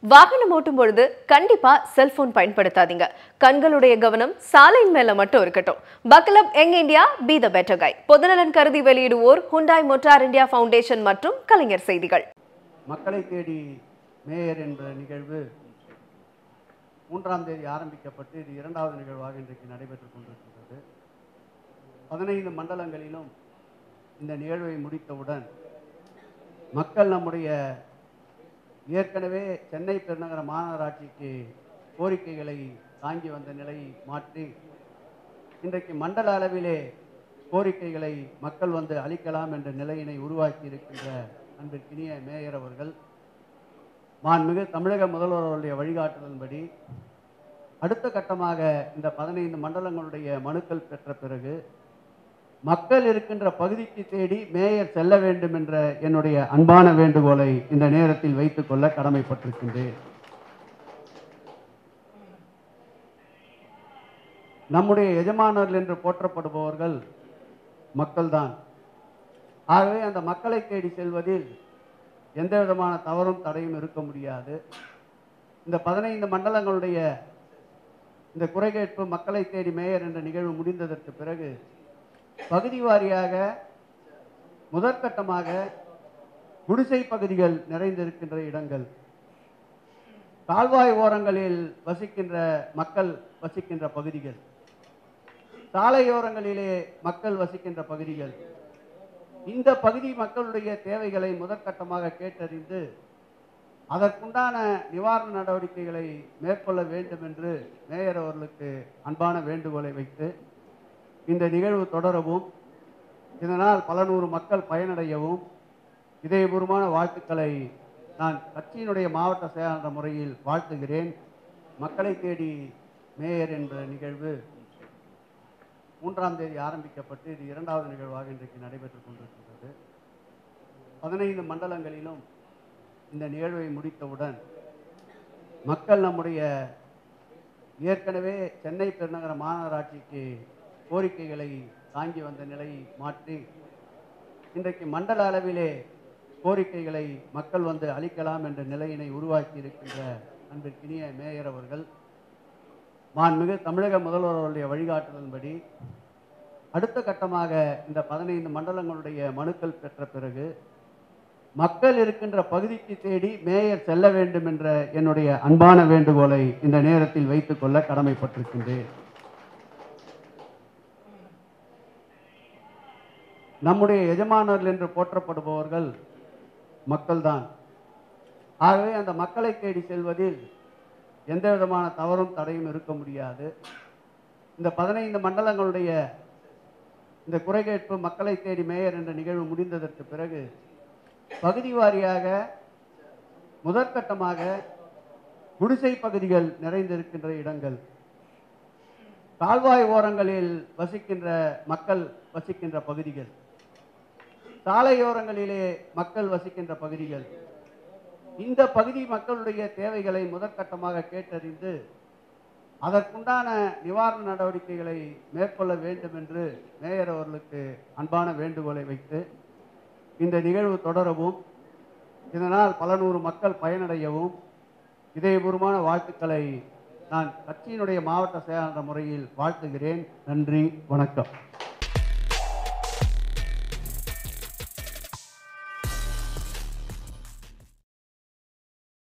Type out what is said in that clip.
வாகனம் ஓட்டும் பொழுது கண்டிப்பா செல்போன் பயன்படுத்தாதீங்க கண்களுடைய கவனம் சாலையின் மேல மட்டும் இருக்கட்டும் பக்கலப் young India be the better கை பொதுநலன் கருதி வெளியிடுவோர் ஹுண்டாய் மோட்டார் இந்தியா ஃபவுண்டேஷன் மற்றும் கலைஞர் செய்திகள் மக்களை தேடி மேயர் என்ற நிகழ்வு மூன்றாம் தேதி ஆரம்பிக்கப்பட்டு இது இரண்டாவது நிகழ்வாக இன்றைக்கு நடைபெற்றுக் கொண்டிருக்கின்றது பதினைந்து மண்டலங்களிலும் இந்த நிகழ்வை முடித்தவுடன் மக்கள் நம்முடைய ஏற்கனவே சென்னை பெருநகர மாநகராட்சிக்கு கோரிக்கைகளை தாங்கி வந்த நிலையை மாற்றி இன்றைக்கு மண்டல அளவிலே கோரிக்கைகளை மக்கள் வந்து அளிக்கலாம் என்ற நிலையினை உருவாக்கி இருக்கின்ற அன்பிற்கினிய மேயர் அவர்கள் மாண்புமிகு தமிழக முதல்வர் அவருடைய வழிகாட்டுதலின்படி அடுத்த கட்டமாக இந்த பதினைந்து மண்டலங்களுடைய மனுக்கள் பெற்ற பிறகு மக்கள் இருக்கின்ற பகுதிக்கு தேடி மேயர் செல்ல வேண்டும் என்ற என்னுடைய அன்பான வேண்டுகோளை இந்த நேரத்தில் வைத்துக்கொள்ள கடமைப்பட்டிருக்கின்றேன் நம்முடைய எஜமானர்கள் என்று போற்றப்படுபவர்கள் மக்கள்தான் ஆகவே அந்த மக்களை தேடி செல்வதில் எந்த விதமான தவறும் தடையும் இருக்க முடியாது இந்த பதினைந்து மண்டலங்களுடைய இந்த குறைகேட்பு மக்களை தேடி மேயர் என்ற நிகழ்வு முடிந்ததற்கு பிறகு பகுதி வாரியாக முதற்கட்டமாக குடிசை பகுதிகள் நிறைந்திருக்கின்ற இடங்கள் கால்வாய் ஓரங்களில் வசிக்கின்ற மக்கள் வசிக்கின்ற பகுதிகள் சாலையோரங்களிலே மக்கள் வசிக்கின்ற பகுதிகள் இந்த பகுதி மக்களுடைய தேவைகளை முதற்கட்டமாக கேட்டறிந்து அதற்குண்டான நிவாரண நடவடிக்கைகளை மேற்கொள்ள வேண்டும் என்று மேயர் அவர்களுக்கு அன்பான வேண்டுகோளை வைத்து இந்த நிகழ்வு தொடரவும் இதனால் பல நூறு மக்கள் பயனடையவும் இதயபூர்வமான வாழ்த்துக்களை நான் கட்சியினுடைய மாவட்ட செயலாளர் முறையில் வாழ்த்துகிறேன் மக்களை தேடி மேயர் என்ற நிகழ்வு மூன்றாம் தேதி ஆரம்பிக்கப்பட்டு இது இரண்டாவது நிகழ்வாக இன்றைக்கு நடைபெற்றுக் கொண்டிருக்கின்றது பதினைந்து மண்டலங்களிலும் இந்த நிகழ்வை முடித்தவுடன் மக்கள் நம்முடைய ஏற்கனவே சென்னை பெருநகர மாநகராட்சிக்கு கோரிக்கைகளை தாங்கி வந்த நிலையை மாற்றி இன்றைக்கு மண்டல அளவிலே கோரிக்கைகளை மக்கள் வந்து அளிக்கலாம் என்ற நிலையினை உருவாக்கி இருக்கின்ற அன்பிற்கினிய மேயர் அவர்கள் மாண்புமிகு தமிழக முதல்வர் அவருடைய வழிகாட்டுதலின்படி அடுத்த கட்டமாக இந்த பதினைந்து மண்டலங்களுடைய மனுக்கள் பெற்ற பிறகு மக்கள் இருக்கின்ற பகுதிக்கு தேடி மேயர் செல்ல வேண்டும் என்ற என்னுடைய அன்பான வேண்டுகோளை இந்த நேரத்தில் வைத்துக்கொள்ள கடமைப்பட்டிருக்கின்றேன் நம்முடைய எஜமானர்கள் என்று போற்றப்படுபவர்கள் மக்கள்தான் ஆகவே அந்த மக்களை தேடி செல்வதில் எந்த விதமான தவறும் தடையும் இருக்க முடியாது இந்த பதினைந்து மண்டலங்களுடைய இந்த குறைகேட்பு மக்களை தேடி மேயர் என்ற நிகழ்வு முடிந்ததற்கு பிறகு பகுதி வாரியாக முதற்கட்டமாக குடிசை பகுதிகள் நிறைந்திருக்கின்ற இடங்கள் கால்வாய் ஓரங்களில் வசிக்கின்ற மக்கள் வசிக்கின்ற பகுதிகள் சாலையோரங்களிலே மக்கள் வசிக்கின்ற பகுதிகள் இந்த பகுதி மக்களுடைய தேவைகளை முதற்கட்டமாக கேட்டறிந்து அதற்குண்டான நிவாரண நடவடிக்கைகளை மேற்கொள்ள வேண்டும் என்று மேயர் அவர்களுக்கு அன்பான வேண்டுகோளை வைத்து இந்த நிகழ்வு தொடரவும் இதனால் பல நூறு மக்கள் பயனடையவும் இதயபூர்வமான வாழ்த்துக்களை நான் கட்சியினுடைய மாவட்ட செயலாளர் முறையில் வாழ்த்துகிறேன் நன்றி வணக்கம்